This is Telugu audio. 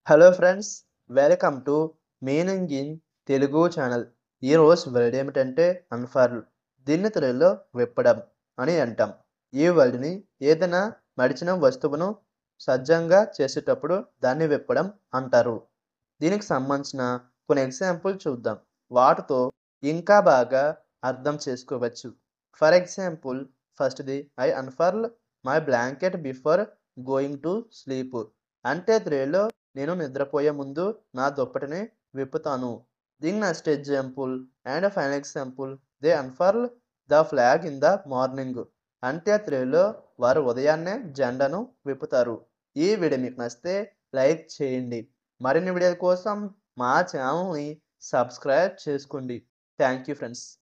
hello friends welcome to meaning in Telugu channel ఈరోజు వర్డ్ ఏమిటంటే అన్ఫర్ల్ దీన్ని తెలుగులో విప్పడం అని అంటాం ఈ వర్డ్ని ఏదైనా మడిచిన వస్తువును సజ్జంగా చేసేటప్పుడు దాన్ని విప్పడం అంటారు దీనికి సంబంధించిన కొన్ని ఎగ్జాంపుల్ చూద్దాం వాటితో ఇంకా బాగా అర్థం చేసుకోవచ్చు ఫర్ ఎగ్జాంపుల్ ఫస్ట్ది I unfurl my blanket before going to sleep అంటే త్రేలో నేను నిద్రపోయే ముందు నా దుప్పటిని విప్పుతాను దీని next example and final example they unfurl the flag in the morning అంటే త్రేలో వారు ఉదయాన్నే జెండాను విప్పుతారు ఈ వీడియో మీకు నచ్చితే లైక్ చేయండి మరిన్ని వీడియోల కోసం మా ఛానల్ని సబ్స్క్రైబ్ చేసుకోండి థ్యాంక్ యూ ఫ్రెండ్స్